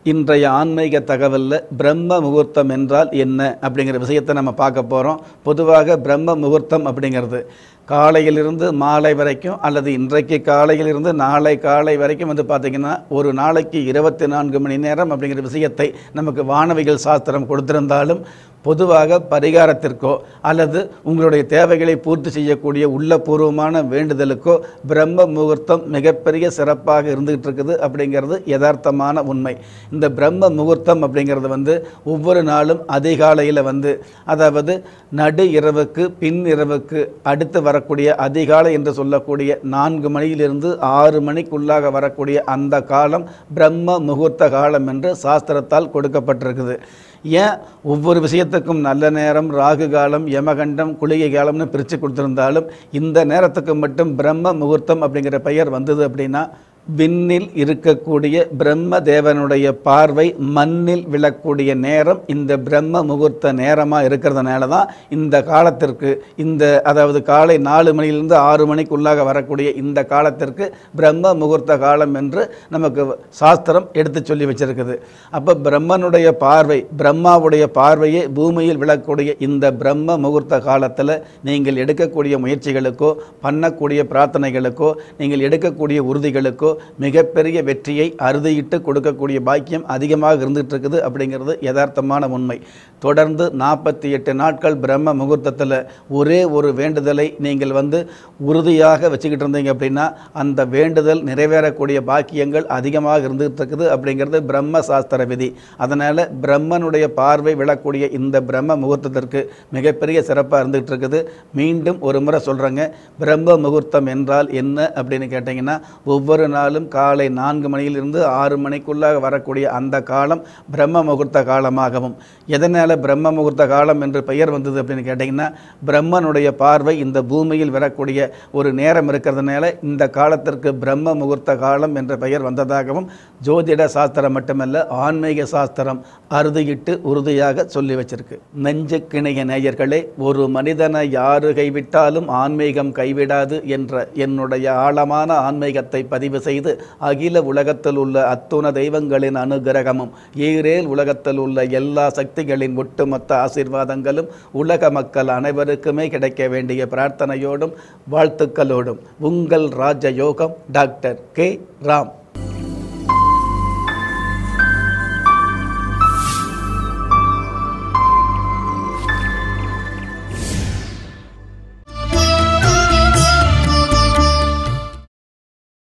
இன்றைய ஆன்மீக தகவலில் பிரம்ம முகூர்த்தம் என்றால் என்ன அப்படிங்கிற விஷயத்தை நம்ம பார்க்க போகிறோம் பொதுவாக பிரம்ம முகூர்த்தம் அப்படிங்கிறது காலையிலிருந்து மாலை வரைக்கும் அல்லது இன்றைக்கு காலையிலிருந்து நாளை காலை வரைக்கும் வந்து பார்த்திங்கன்னா ஒரு நாளைக்கு இருபத்தி நான்கு மணி நேரம் அப்படிங்கிற விஷயத்தை நமக்கு வானவிகள் சாஸ்திரம் கொடுத்திருந்தாலும் பொதுவாக பரிகாரத்திற்கோ அல்லது உங்களுடைய தேவைகளை பூர்த்தி செய்யக்கூடிய உள்ளபூர்வமான வேண்டுதலுக்கோ பிரம்ம முகூர்த்தம் மிகப்பெரிய சிறப்பாக இருந்துகிட்டு இருக்குது அப்படிங்கிறது யதார்த்தமான உண்மை இந்த பிரம்ம முகூர்த்தம் அப்படிங்கிறது வந்து ஒவ்வொரு நாளும் அதிகாலையில் வந்து அதாவது நடு இரவுக்கு பின் இரவுக்கு அடுத்து வரக்கூடிய அதிகாலை என்று சொல்லக்கூடிய நான்கு மணியிலிருந்து ஆறு மணிக்குள்ளாக வரக்கூடிய அந்த காலம் பிரம்ம முகூர்த்த காலம் என்று சாஸ்திரத்தால் கொடுக்கப்பட்டிருக்குது ஏன் ஒவ்வொரு விஷயத்துக்கும் நல்ல நேரம் ராகு காலம் யமகண்டம் குளிகை காலம்னு பிரித்து கொடுத்துருந்தாலும் இந்த நேரத்துக்கு மட்டும் பிரம்ம முகூர்த்தம் அப்படிங்கிற பெயர் வந்தது அப்படின்னா விண்ணில் இருக்கக்கூடிய பிரம்ம தேவனுடைய பார்வை மண்ணில் விழக்கூடிய நேரம் இந்த பிரம்ம முகூர்த்த நேரமாக இருக்கிறதுனால தான் இந்த காலத்திற்கு இந்த அதாவது காலை நாலு மணியிலிருந்து ஆறு மணிக்குள்ளாக வரக்கூடிய இந்த காலத்திற்கு பிரம்ம முகூர்த்த காலம் என்று நமக்கு சாஸ்திரம் எடுத்து சொல்லி வச்சிருக்குது அப்போ பிரம்மனுடைய பார்வை பிரம்மாவுடைய பார்வையே பூமியில் விழக்கூடிய இந்த பிரம்ம முகூர்த்த காலத்தில் நீங்கள் எடுக்கக்கூடிய முயற்சிகளுக்கோ பண்ணக்கூடிய பிரார்த்தனைகளுக்கோ நீங்கள் எடுக்கக்கூடிய உறுதிகளுக்கோ மிகப்பெரிய வெற்றியை அறுதியிட்டு கொடுக்கக்கூடிய பாக்கியம் அதிகமாக இருந்துகிட்டு இருக்குது அப்படிங்கிறது யதார்த்தமான உண்மை தொடர்ந்து நாற்பத்தி எட்டு நாட்கள் பிரம்ம முகூர்த்தத்தில் ஒரே ஒரு வேண்டுதலை நீங்கள் வந்து உறுதியாக வச்சுக்கிட்டு இருந்தீங்க அப்படின்னா அந்த வேண்டுதல் நிறைவேறக்கூடிய பாக்கியங்கள் அதிகமாக இருந்துகிட்டு இருக்குது அப்படிங்கிறது பிரம்ம சாஸ்திர விதி அதனால் பிரம்மனுடைய பார்வை விழக்கூடிய இந்த பிரம்ம முகூர்த்தத்திற்கு மிகப்பெரிய சிறப்பாக இருந்துகிட்டு இருக்குது மீண்டும் ஒரு முறை சொல்கிறேங்க பிரம்ம முகூர்த்தம் என்றால் என்ன அப்படின்னு கேட்டிங்கன்னா ஒவ்வொரு நாளும் காலை நான்கு மணியிலிருந்து ஆறு மணிக்குள்ளாக வரக்கூடிய அந்த காலம் பிரம்ம முகூர்த்த காலமாகவும் எதனால் பிரம்ம முகூர்த்த காலம் என்று பெயர் வந்தது அப்படின்னு கேட்டிங்கன்னா பிரம்மனுடைய பார்வை இந்த பூமியில் வரக்கூடிய ஒரு நேரம் இருக்கிறதுனால இந்த காலத்திற்கு பிரம்ம முகூர்த்த காலம் என்ற பெயர் வந்ததாகவும் ஜோதிட சாஸ்திரம் மட்டுமல்ல ஆன்மீக சாஸ்திரம் அறுதியிட்டு உறுதியாக சொல்லி வச்சிருக்கு நெஞ்சுக்கிணைய நேயர்களே ஒரு மனிதனை யாரு கைவிட்டாலும் ஆன்மீகம் கைவிடாது என்ற என்னுடைய ஆழமான ஆன்மீகத்தை பதிவு செய்து அகில உலகத்தில் உள்ள அத்துண தெய்வங்களின் அனுகிரகமும் ஈரேல் உலகத்தில் உள்ள எல்லா சக்திகளின் ஒட்டுமொத்த ஆசீர்வாதங்களும் உலக மக்கள் அனைவருக்குமே கிடைக்க வேண்டிய பிரார்த்தனையோடும் வாழ்த்துக்களோடும் உங்கள் ராஜயோகம் டாக்டர் கே ராம்